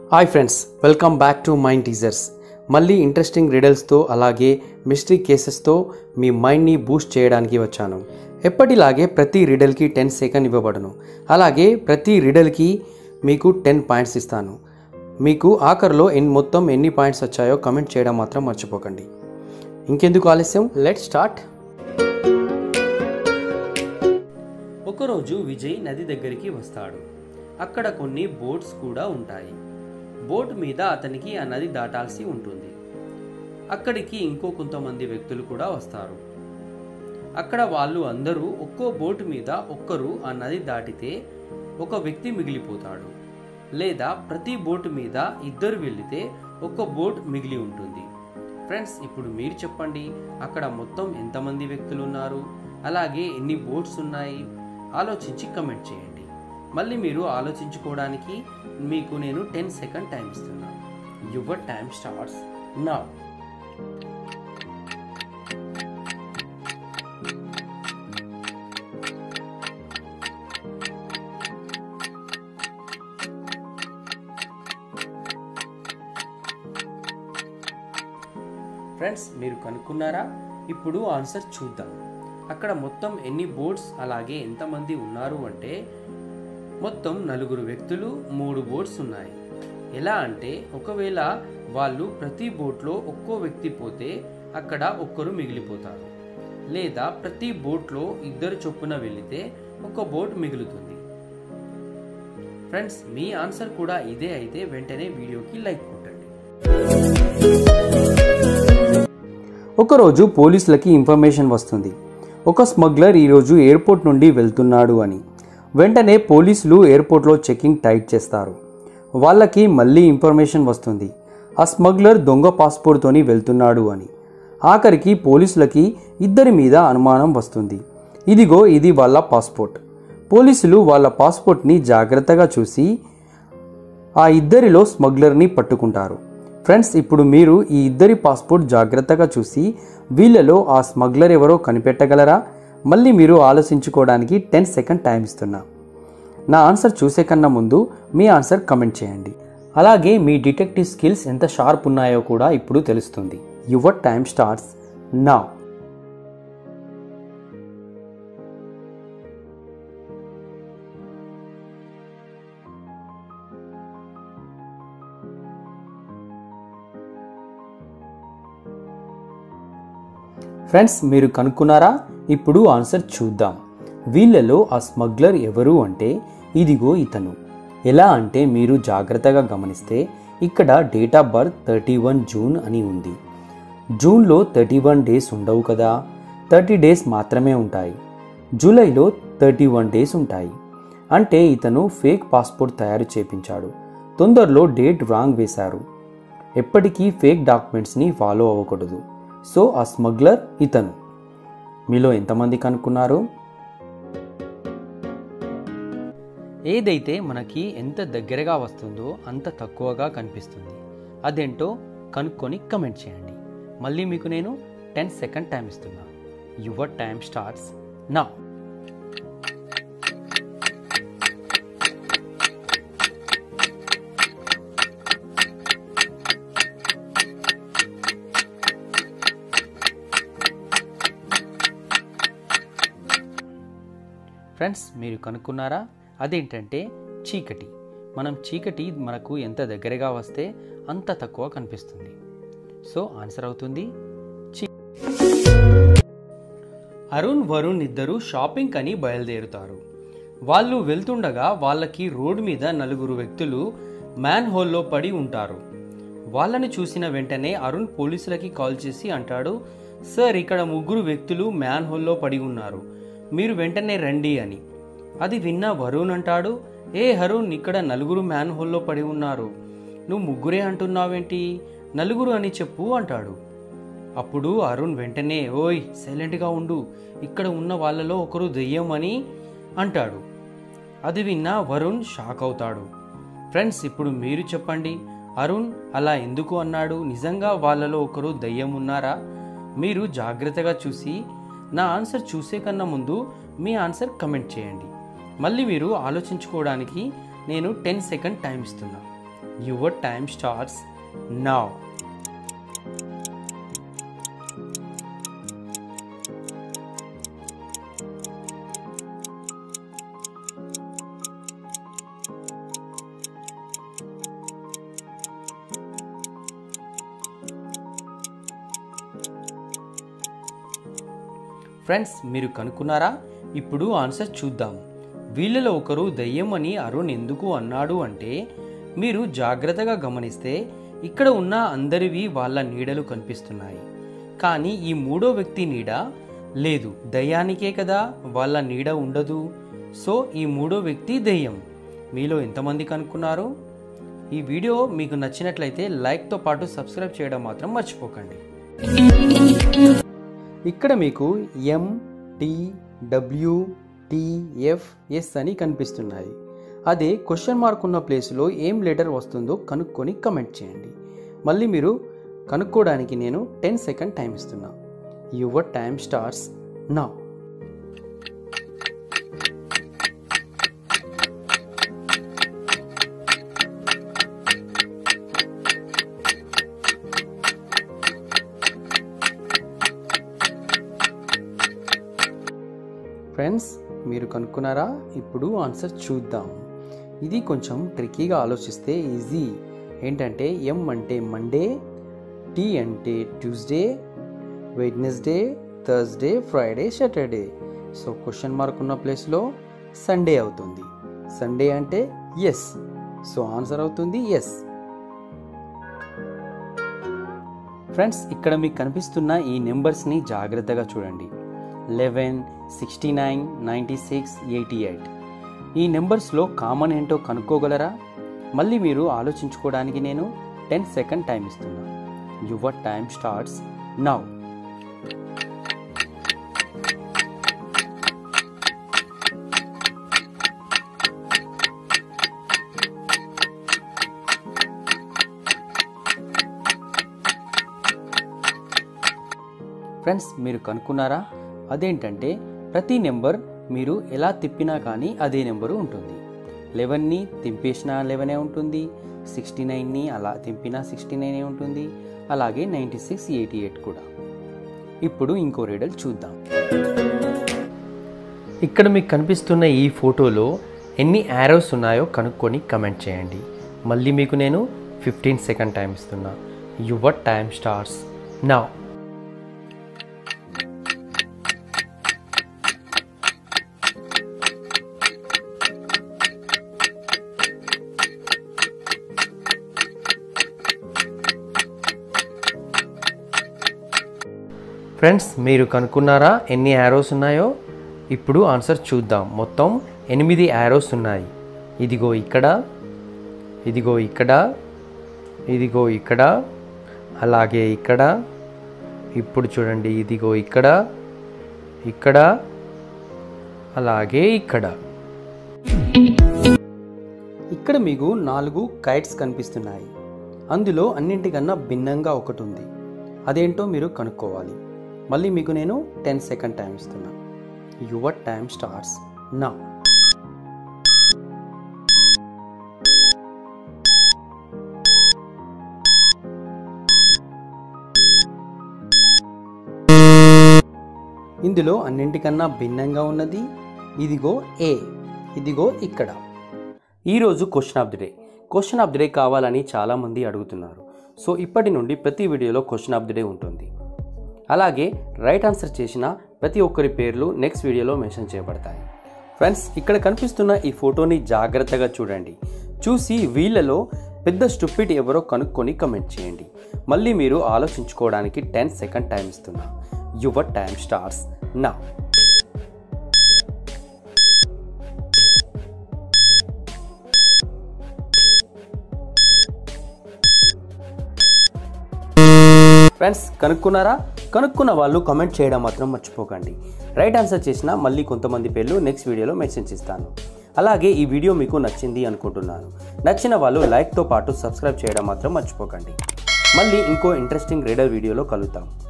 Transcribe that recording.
hi friends welcome back to mind teasers మళ్ళీ interesting రిడల్స్తో అలాగే మిస్టరీ కేసెస్తో మీ మైండ్ని బూస్ట్ చేయడానికి వచ్చాను ఎప్పటిలాగే ప్రతి రిడల్కి టెన్ సెకండ్ ఇవ్వబడును అలాగే ప్రతి రిడల్కి మీకు టెన్ పాయింట్స్ ఇస్తాను మీకు ఆఖరిలో ఎన్ మొత్తం ఎన్ని పాయింట్స్ వచ్చాయో కమెంట్ చేయడం మాత్రం మర్చిపోకండి ఇంకెందుకు ఆలస్యం లెట్ స్టార్ట్ ఒకరోజు విజయ్ నది దగ్గరికి వస్తాడు అక్కడ కొన్ని బోట్స్ కూడా ఉంటాయి బోట్ మీద అతనికి ఆ నది దాటాల్సి ఉంటుంది అక్కడికి ఇంకో కొంతమంది వ్యక్తులు కూడా వస్తారు అక్కడ వాళ్ళు అందరూ ఒక్కో బోట్ మీద ఒక్కరు ఆ నది దాటితే ఒక వ్యక్తి మిగిలిపోతాడు లేదా ప్రతి బోటు మీద ఇద్దరు వెళితే ఒక బోట్ మిగిలి ఉంటుంది ఫ్రెండ్స్ ఇప్పుడు మీరు చెప్పండి అక్కడ మొత్తం ఎంతమంది వ్యక్తులు ఉన్నారు అలాగే ఎన్ని బోట్స్ ఉన్నాయి ఆలోచించి కమెంట్ చేయండి మళ్ళీ మీరు ఆలోచించుకోవడానికి మీకు నేను టెన్ సెకండ్ టైం ఇస్తున్నాను యువర్ టైం స్టార్ట్స్ నా ఫ్రెండ్స్ మీరు కనుక్కున్నారా ఇప్పుడు ఆన్సర్ చూద్దాం అక్కడ మొత్తం ఎన్ని బోట్స్ అలాగే ఎంతమంది ఉన్నారు అంటే మొత్తం నలుగురు వ్యక్తులు మూడు బోట్స్ ఉన్నాయి ఎలా అంటే ఒకవేళ వాళ్ళు ప్రతి బోట్లో ఒక్కో వ్యక్తి పోతే అక్కడ ఒక్కరు మిగిలిపోతారు లేదా ప్రతి బోట్లో ఇద్దరు చొప్పున వెళితే ఒక బోట్ మిగులుతుంది ఫ్రెండ్స్ మీ ఆన్సర్ కూడా ఇదే అయితే వెంటనే వీడియోకి లైక్ కొట్టండి ఒకరోజు పోలీసులకి ఇన్ఫర్మేషన్ వస్తుంది ఒక స్మగ్లర్ ఈరోజు ఎయిర్పోర్ట్ నుండి వెళ్తున్నాడు అని వెంటనే పోలీసులు ఎయిర్పోర్ట్లో చెకింగ్ టైట్ చేస్తారు వాళ్ళకి మళ్ళీ ఇన్ఫర్మేషన్ వస్తుంది ఆ స్మగ్లర్ దొంగ పాస్పోర్ట్తోని వెళ్తున్నాడు అని ఆఖరికి పోలీసులకి ఇద్దరి మీద అనుమానం వస్తుంది ఇదిగో ఇది వాళ్ళ పాస్పోర్ట్ పోలీసులు వాళ్ళ పాస్పోర్ట్ని జాగ్రత్తగా చూసి ఆ ఇద్దరిలో స్మగ్లర్ని పట్టుకుంటారు ఫ్రెండ్స్ ఇప్పుడు మీరు ఈ ఇద్దరి పాస్పోర్ట్ జాగ్రత్తగా చూసి వీళ్ళలో ఆ స్మగ్లర్ ఎవరో కనిపెట్టగలరా మళ్ళీ మీరు ఆలోచించుకోవడానికి టెన్ సెకండ్ టైం ఇస్తున్నా నా ఆన్సర్ చూసే కన్నా ముందు మీ ఆన్సర్ కమెంట్ చేయండి అలాగే మీ డిటెక్టివ్ స్కిల్స్ ఎంత షార్ప్ ఉన్నాయో కూడా ఇప్పుడు తెలుస్తుంది యువర్ టైం స్టార్ట్స్ నా ఫ్రెండ్స్ మీరు కనుక్కున్నారా ఇప్పుడు ఆన్సర్ చూద్దాం వీళ్ళలో ఆ స్మగ్లర్ ఎవరు అంటే ఇదిగో ఇతను ఎలా అంటే మీరు జాగ్రత్తగా గమనిస్తే ఇక్కడ date of birth thirty one June అని ఉంది జూన్లో థర్టీ వన్ డేస్ ఉండవు కదా థర్టీ డేస్ మాత్రమే ఉంటాయి జూలైలో థర్టీ వన్ డేస్ ఉంటాయి అంటే ఇతను ఫేక్ పాస్పోర్ట్ తయారు చేపించాడు తొందరలో డేట్ రాంగ్ వేశారు ఎప్పటికీ ఫేక్ డాక్యుమెంట్స్ని ఫాలో అవ్వకూడదు సో ఆ స్మగ్లర్ ఇతను మీలో ఎంతమంది కనుక్కున్నారు ఏదైతే మనకి ఎంత దగ్గరగా వస్తుందో అంత తక్కువగా కనిపిస్తుంది అదేంటో కనుక్కొని కమెంట్ చేయండి మళ్ళీ మీకు నేను టెన్ సెకండ్ టైం ఇస్తున్నా యువర్ టైం స్టార్ట్స్ నా ఫ్రెండ్స్ మీరు కనుక్కున్నారా అదేంటంటే చీకటి మనం చీకటి మనకు ఎంత దగ్గరగా వస్తే అంత తక్కువ కనిపిస్తుంది సో ఆన్సర్ అవుతుంది చీ అరుణ్ వరుణ్ ఇద్దరు షాపింగ్ అని బయలుదేరుతారు వాళ్ళు వెళ్తుండగా వాళ్ళకి రోడ్డు మీద నలుగురు వ్యక్తులు మ్యాన్ హోల్లో పడి ఉంటారు వాళ్ళని చూసిన వెంటనే అరుణ్ పోలీసులకి కాల్ చేసి అంటాడు సార్ ఇక్కడ ముగ్గురు వ్యక్తులు మ్యాన్ హోల్లో పడి ఉన్నారు మీరు వెంటనే రండి అని అది విన్న వరుణ్ అంటాడు ఏ హరుణ్ ఇక్కడ నలుగురు మ్యాన్ హోల్లో పడి ఉన్నారు నువ్వు ముగ్గురే అంటున్నావేంటి నలుగురు అని చెప్పు అంటాడు అప్పుడు అరుణ్ వెంటనే ఓయ్ సైలెంట్గా ఉండు ఇక్కడ ఉన్న వాళ్ళలో ఒకరు దెయ్యం అని అంటాడు అది విన్న వరుణ్ షాక్ అవుతాడు ఫ్రెండ్స్ ఇప్పుడు మీరు చెప్పండి అరుణ్ అలా ఎందుకు అన్నాడు నిజంగా వాళ్ళలో ఒకరు దయ్యం ఉన్నారా మీరు జాగ్రత్తగా చూసి నా ఆన్సర్ చూసే కన్నా ముందు మీ ఆన్సర్ కమెంట్ చేయండి మళ్ళీ మీరు ఆలోచించుకోవడానికి నేను టెన్ సెకండ్ టైం ఇస్తున్నా your time starts now friends మీరు కనుక్కున్నారా ఇప్పుడు ఆన్సర్ చూద్దాం వీళ్ళలో ఒకరు దయ్యం అని అరుణ్ ఎందుకు అన్నాడు అంటే మీరు జాగ్రత్తగా గమనిస్తే ఇక్కడ ఉన్న అందరివి వాళ్ళ నీడలు కనిపిస్తున్నాయి కానీ ఈ మూడో వ్యక్తి నీడ లేదు దయ్యానికే కదా వాళ్ళ నీడ ఉండదు సో ఈ మూడో వ్యక్తి దయ్యం మీలో ఎంతమంది కనుక్కున్నారు ఈ వీడియో మీకు నచ్చినట్లయితే లైక్తో పాటు సబ్స్క్రైబ్ చేయడం మాత్రం మర్చిపోకండి ఇక్కడ మీకు M T W T F S అని కనిపిస్తున్నాయి అదే క్వశ్చన్ మార్క్ ఉన్న ప్లేస్లో ఏం లెటర్ వస్తుందో కనుక్కొని కమెంట్ చేయండి మళ్ళీ మీరు కనుక్కోవడానికి నేను టెన్ సెకండ్ టైం ఇస్తున్నా యువర్ టైం స్టార్ట్స్ నా ఫ్రెండ్స్ మీరు కనుక్కున్నారా ఇప్పుడు ఆన్సర్ చూద్దాం ఇది కొంచెం ట్రిక్కీగా ఆలోచిస్తే ఈజీ ఏంటంటే ఎం అంటే మండే టీ అంటే Tuesday Wednesday Thursday Friday Saturday so question mark ఉన్న ప్లేస్లో సండే అవుతుంది సండే అంటే ఎస్ సో ఆన్సర్ అవుతుంది ఎస్ ఫ్రెండ్స్ ఇక్కడ మీకు కనిపిస్తున్న ఈ నెంబర్స్ని జాగ్రత్తగా చూడండి eleven sixty nine ninety six eighty eight ఈ నెంబర్స్లో కామన్ ఏంటో కనుక్కోగలరా మళ్ళీ మీరు ఆలోచించుకోవడానికి నేను టెన్ సెకండ్ టైం ఇస్తున్నా your time starts now friends మీరు కనుక్కున్నారా అదేంటంటే ప్రతి నెంబర్ మీరు ఎలా తిప్పినా కానీ అదే నెంబరు ఉంటుంది లెవెన్ని తింపేసినా లెవెనే ఉంటుంది సిక్స్టీ నైన్ని అలా తింపినా సిక్స్టీ నైనే ఉంటుంది అలాగే నైంటీ సిక్స్ ఎయిటీ ఎయిట్ కూడా ఇప్పుడు ఇంకో రీడల్ చూద్దాం ఇక్కడ మీకు కనిపిస్తున్న ఈ ఫోటోలో ఎన్ని యారోస్ ఉన్నాయో కనుక్కొని కమెంట్ చేయండి మళ్ళీ మీకు నేను ఫిఫ్టీన్ సెకండ్ టైం ఇస్తున్నా యువర్ టైం స్టార్స్ నా ఫ్రెండ్స్ మీరు కనుక్కున్నారా ఎన్ని యారోస్ ఉన్నాయో ఇప్పుడు ఆన్సర్ చూద్దాం మొత్తం ఎనిమిది యారోస్ ఉన్నాయి ఇదిగో ఇక్కడ ఇదిగో ఇక్కడ ఇదిగో ఇక్కడ అలాగే ఇక్కడ ఇప్పుడు చూడండి ఇదిగో ఇక్కడ ఇక్కడ అలాగే ఇక్కడ ఇక్కడ మీకు నాలుగు కైట్స్ కనిపిస్తున్నాయి అందులో అన్నింటికన్నా భిన్నంగా ఒకటి ఉంది అదేంటో మీరు కనుక్కోవాలి మళ్ళీ మీకు నేను టెన్ సెకండ్ టైం ఇస్తున్నా యువర్ టైం స్టార్ట్స్ నా ఇందులో అన్నింటికన్నా భిన్నంగా ఉన్నది ఇదిగో ఏ ఇదిగో ఇక్కడ ఈరోజు question of the day question of the day కావాలని చాలామంది అడుగుతున్నారు సో ఇప్పటి నుండి ప్రతి వీడియోలో క్వశ్చన్ ఆఫ్ ది డే ఉంటుంది అలాగే రైట్ ఆన్సర్ చేసిన ప్రతి ఒక్కరి పేర్లు నెక్స్ట్ వీడియోలో మెన్షన్ చేయబడతాయి ఫ్రెండ్స్ ఇక్కడ కనిపిస్తున్న ఈ ఫోటోని జాగ్రత్తగా చూడండి చూసి వీళ్ళలో పెద్ద స్టూపిడ్ ఎవరో కనుక్కొని కమెంట్ చేయండి మళ్ళీ మీరు ఆలోచించుకోవడానికి టెన్ సెకండ్ టైం ఇస్తున్నా యువర్ టైం స్టార్స్ నా ఫ్రెండ్స్ కనుక్కున్నారా కనుక్కున్న వాళ్ళు కామెంట్ చేయడం మాత్రం మర్చిపోకండి రైట్ ఆన్సర్ చేసిన మళ్ళీ కొంతమంది పేర్లు నెక్స్ట్ వీడియోలో మెన్షన్ చేస్తాను అలాగే ఈ వీడియో మీకు నచ్చింది అనుకుంటున్నాను నచ్చిన వాళ్ళు లైక్తో పాటు సబ్స్క్రైబ్ చేయడం మాత్రం మర్చిపోకండి మళ్ళీ ఇంకో ఇంట్రెస్టింగ్ రీడర్ వీడియోలో కలుద్దాం